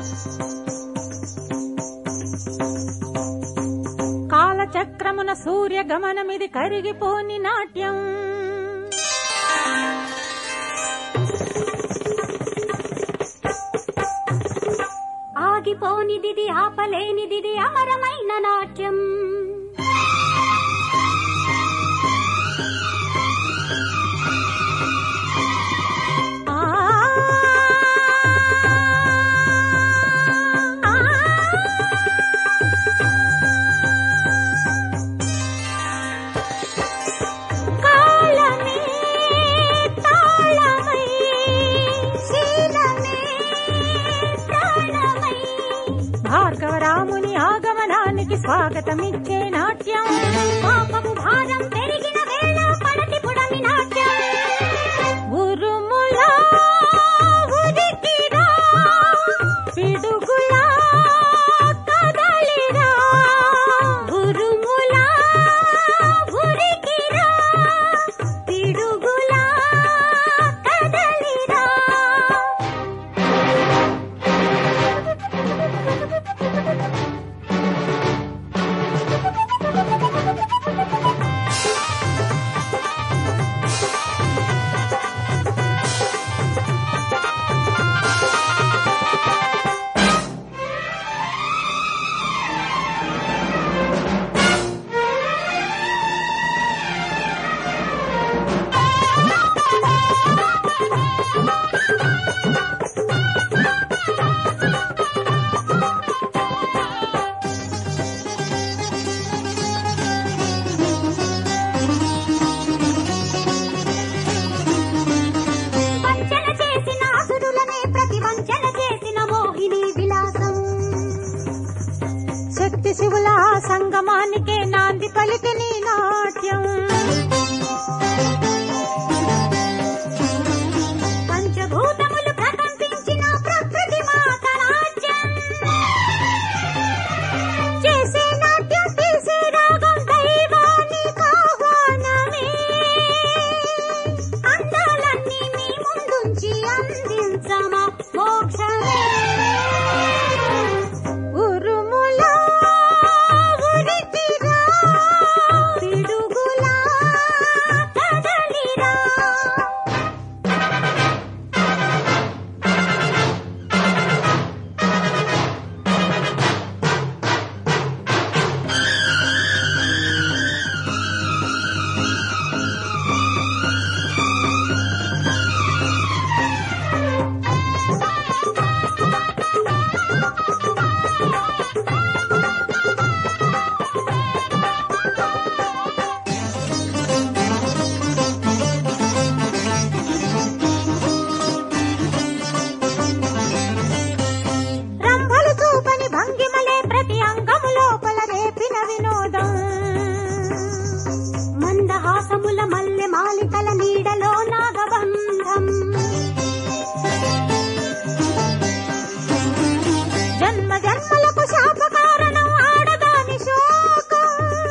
కాలచక్రమున సూర్య గమనమిది కరిగిపోని నాట్యం ఆగిపోనిదిది ఆపలేనిదిది అమరమైన నాట్యం ఆ కాలమే తాళమై శీలమే ప్రాణమై భార్గవరాముని ఆగమనానికి స్వాగతమిచ్చే నాట్యం పాపము భారం పెరిగిన వేళ పడతి పుడమి నాట్యం ఉరుములా ఉరికిరా పిడుగులా కదలిరా ఉరుములా ఉరికిరా పిడుగులా కదలిరా వంచన చేసిన అసురులనే ప్రతి వంచన చేసిన మోహిని విలాసం శక్తి శివుల సంగమానికే నాంది పలికి నీ నాట్యం పంచభూతములు ప్రకంపించిన ప్రకృతి మాత నాట్యం చేసే నాట్యం తీసే రాగం దైవానికి ఆహ్వానమే అందాలన్నీ మీ ముందుంచి అందించమా మోక్షమే ఉరుములా ఉరికిరా పిడుగులా కదలిరా రంభలు చూపని భంగిమలే ప్రతి అంగము లోపల రేపిన వినోదం మందహాసముల మల్లె మాలికల నీడలో నాగబంధం జన్మ జన్మలకు శాప కారణం ఆడదాని శోకం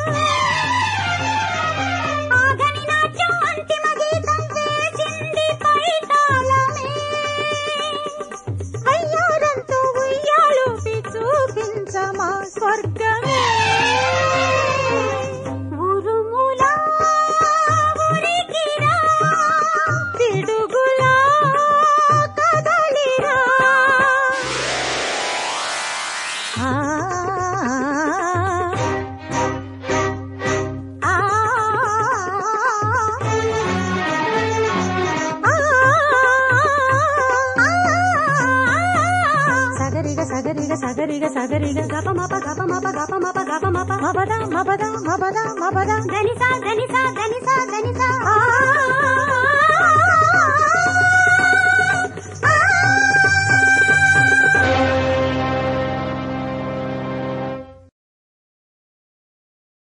ఆగని నాట్యం అంతిమ గీతం వేచింది పైతాళమే అయ్యారంతో ఉయ్యాలుపి చూపించమా స్వర్గమే ఉరుములా ఉరికిరా పిడుగులా కదలిరా ఆ ఆ సగరిగ సగరిగ సగరిగ సగరిగ గపమప గపమప గపమప గపమప మబద మబద మబద మబద ధనిసా ధనిసా ధనిసా ధనిసా ఆ